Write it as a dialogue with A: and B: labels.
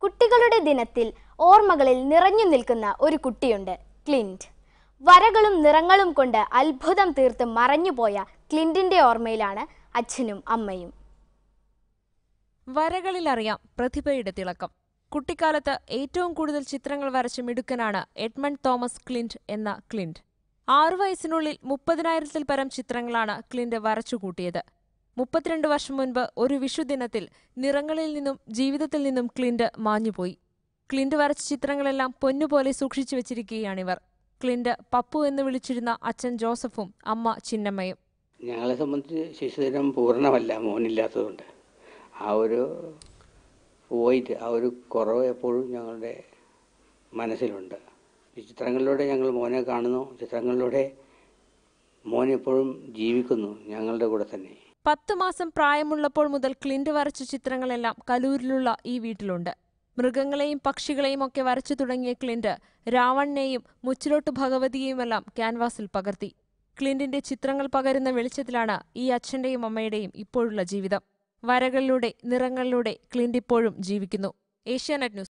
A: കുട്ടികളുടെ ദിനത്തിൽ ഓർമ്മകളിൽ നിറഞ്ഞു നിൽക്കുന്ന ഒരു കുട്ടിയുണ്ട് ക്ലിൻറ്റ് വരകളും നിറങ്ങളും കൊണ്ട് അത്ഭുതം തീർത്ത് മറഞ്ഞുപോയ ക്ലിൻറ്റിന്റെ ഓർമ്മയിലാണ് അച്ഛനും അമ്മയും
B: വരകളിലറിയാം പ്രതിഭയുടെ തിളക്കം കുട്ടിക്കാലത്ത് ഏറ്റവും കൂടുതൽ ചിത്രങ്ങൾ വരച്ച മിടുക്കനാണ് എഡ്മണ്ട് തോമസ് ക്ലിന്റ് എന്ന ക്ലിന്റ് ആറു വയസ്സിനുള്ളിൽ മുപ്പതിനായിരത്തിൽ പരം ചിത്രങ്ങളാണ് ക്ലിന്റ് വരച്ചുകൂട്ടിയത് മുപ്പത്തിരണ്ട് വർഷം മുൻപ് ഒരു വിഷുദിനത്തിൽ നിറങ്ങളിൽ നിന്നും ജീവിതത്തിൽ നിന്നും ക്ലിന്റ് മാഞ്ഞുപോയി ക്ലിന്റ് വരച്ച ചിത്രങ്ങളെല്ലാം പൊന്നുപോലെ സൂക്ഷിച്ചു വെച്ചിരിക്കുകയാണിവർ ക്ലിന്റ് പപ്പു എന്ന് വിളിച്ചിരുന്ന അച്ഛൻ ജോസഫും അമ്മ ചിന്നമ്മയും
C: ഞങ്ങളെ സംബന്ധിച്ച് ശിശുദിനം പൂർണ്ണമല്ല മോനില്ലാത്തതുകൊണ്ട് ആ ഒരു വോയിറ്റ് ആ ഒരു കുറവ് എപ്പോഴും ഞങ്ങളുടെ മനസ്സിലുണ്ട് ഈ ചിത്രങ്ങളിലൂടെ ഞങ്ങൾ മോനെ കാണുന്നു ചിത്രങ്ങളിലൂടെ മോൻ എപ്പോഴും ജീവിക്കുന്നു ഞങ്ങളുടെ കൂടെ തന്നെ
B: പത്ത് മാസം പ്രായമുള്ളപ്പോൾ മുതൽ ക്ലിന്റ് വരച്ച ചിത്രങ്ങളെല്ലാം കലൂരിലുള്ള ഈ വീട്ടിലുണ്ട് മൃഗങ്ങളെയും പക്ഷികളെയും ഒക്കെ വരച്ചു തുടങ്ങിയ ക്ലിന്റ് രാവണനെയും മുച്ചിലോട്ട് ഭഗവതിയെയുമെല്ലാം ക്യാൻവാസിൽ പകർത്തി ക്ലിന്റിന്റെ ചിത്രങ്ങൾ പകരുന്ന വെളിച്ചത്തിലാണ് ഈ അച്ഛന്റെയും അമ്മയുടെയും ഇപ്പോഴുള്ള ജീവിതം വരകളിലൂടെ നിറങ്ങളിലൂടെ ക്ലിന്റ് ഇപ്പോഴും ജീവിക്കുന്നു ഏഷ്യാനെറ്റ് ന്യൂസ്